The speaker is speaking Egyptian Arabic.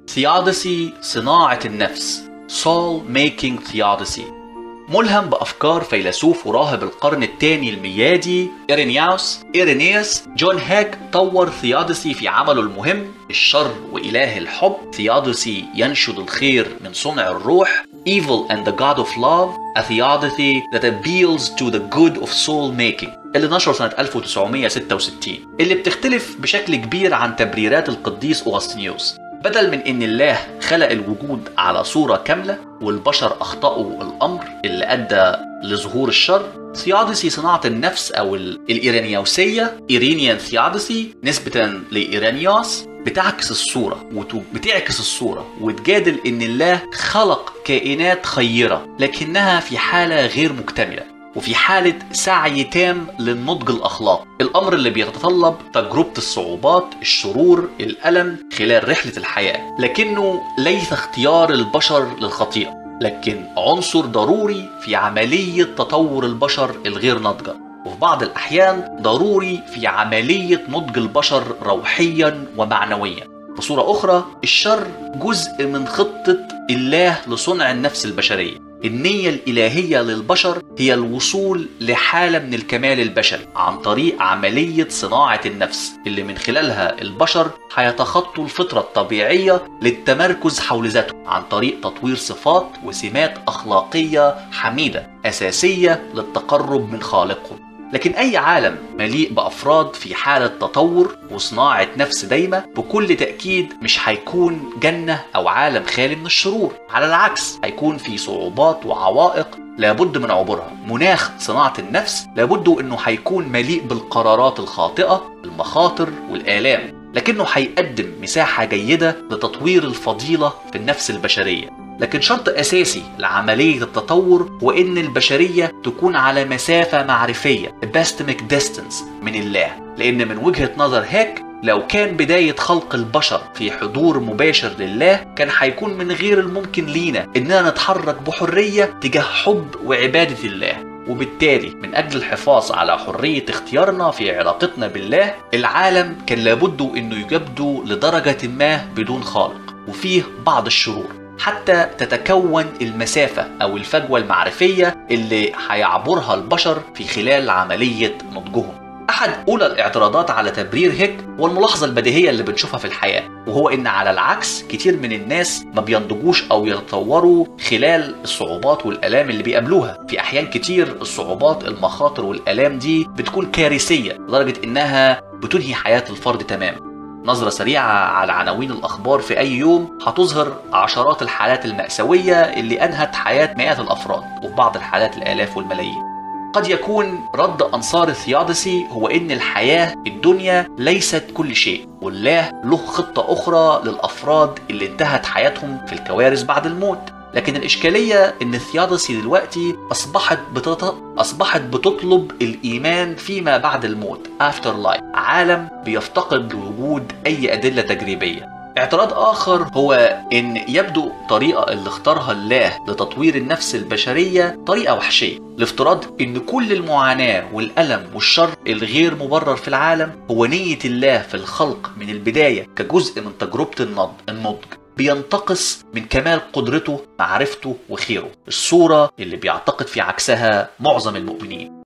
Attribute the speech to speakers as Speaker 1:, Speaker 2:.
Speaker 1: theodicy صناعة النفس soul making theodicy ملهم بأفكار فيلسوف وراهب القرن الثاني الميلادي إيرينياوس إيرينيوس جون هاك طور ثيودسي في عمله المهم الشر وإله الحب ثيودسي ينشد الخير من صنع الروح Evil and the God of Love a theodicy that appeals to the good of soul making اللي نشره سنة 1966 اللي بتختلف بشكل كبير عن تبريرات القديس أوغسطينيوس بدل من ان الله خلق الوجود على صورة كاملة والبشر اخطأوا الامر اللي ادى لظهور الشر ثيادسي صناعة النفس او الايرانيوسية ايرينيان ثيادسي نسبة لايرانيوس بتعكس الصورة بتعكس الصورة وتجادل ان الله خلق كائنات خيرة لكنها في حالة غير مكتملة وفي حالة سعي تام للنضج الأخلاقي الأمر اللي بيتطلب تجربة الصعوبات الشرور الألم خلال رحلة الحياة لكنه ليس اختيار البشر للخطيئة لكن عنصر ضروري في عملية تطور البشر الغير ناضجة وفي بعض الأحيان ضروري في عملية نضج البشر روحيا ومعنويا بصورة أخرى الشر جزء من خطة الله لصنع النفس البشرية النية الإلهية للبشر هي الوصول لحالة من الكمال البشري عن طريق عملية صناعة النفس اللي من خلالها البشر هيتخطوا الفطرة الطبيعية للتمركز حول ذاتهم عن طريق تطوير صفات وسمات أخلاقية حميدة أساسية للتقرب من خالقهم لكن أي عالم مليء بأفراد في حالة تطور وصناعة نفس دايمة بكل تأكيد مش هيكون جنة أو عالم خالي من الشرور على العكس هيكون في صعوبات وعوائق لابد من عبورها مناخ صناعة النفس لابد أنه هيكون مليء بالقرارات الخاطئة المخاطر والآلام لكنه هيقدم مساحة جيدة لتطوير الفضيلة في النفس البشرية لكن شرط أساسي لعملية التطور هو إن البشرية تكون على مسافة معرفية epistemic distance من الله لأن من وجهة نظر هيك لو كان بداية خلق البشر في حضور مباشر لله كان هيكون من غير الممكن لينا إننا نتحرك بحرية تجاه حب وعبادة الله وبالتالي من أجل الحفاظ على حرية اختيارنا في علاقتنا بالله العالم كان لابد أنه يبدو لدرجة ما بدون خالق وفيه بعض الشرور حتى تتكون المسافة أو الفجوة المعرفية اللي هيعبرها البشر في خلال عملية نضجهم أحد أولى الاعتراضات على تبرير هيك هو الملاحظة البديهية اللي بنشوفها في الحياة وهو إن على العكس كتير من الناس ما بينضجوش أو يتطوروا خلال الصعوبات والآلام اللي بيقابلوها في أحيان كتير الصعوبات المخاطر والآلام دي بتكون كارثية لدرجة إنها بتنهي حياة الفرد تماما نظرة سريعة على عناوين الأخبار في أي يوم هتظهر عشرات الحالات المأساوية اللي أنهت حياة مئات الأفراد وفي بعض الحالات الآلاف والملايين قد يكون رد أنصار الثيادسي هو إن الحياة الدنيا ليست كل شيء والله له خطة أخرى للأفراد اللي انتهت حياتهم في الكوارث بعد الموت لكن الإشكالية إن الثيادسي دلوقتي أصبحت بتط... أصبحت بتطلب الإيمان فيما بعد الموت after life عالم بيفتقد لوجود أي أدلة تجريبية اعتراض آخر هو إن يبدو الطريقة اللي اختارها الله لتطوير النفس البشرية طريقة وحشية لافتراض إن كل المعاناة والألم والشر الغير مبرر في العالم هو نية الله في الخلق من البداية كجزء من تجربة النضج بينتقص من كمال قدرته معرفته وخيره الصورة اللي بيعتقد في عكسها معظم المؤمنين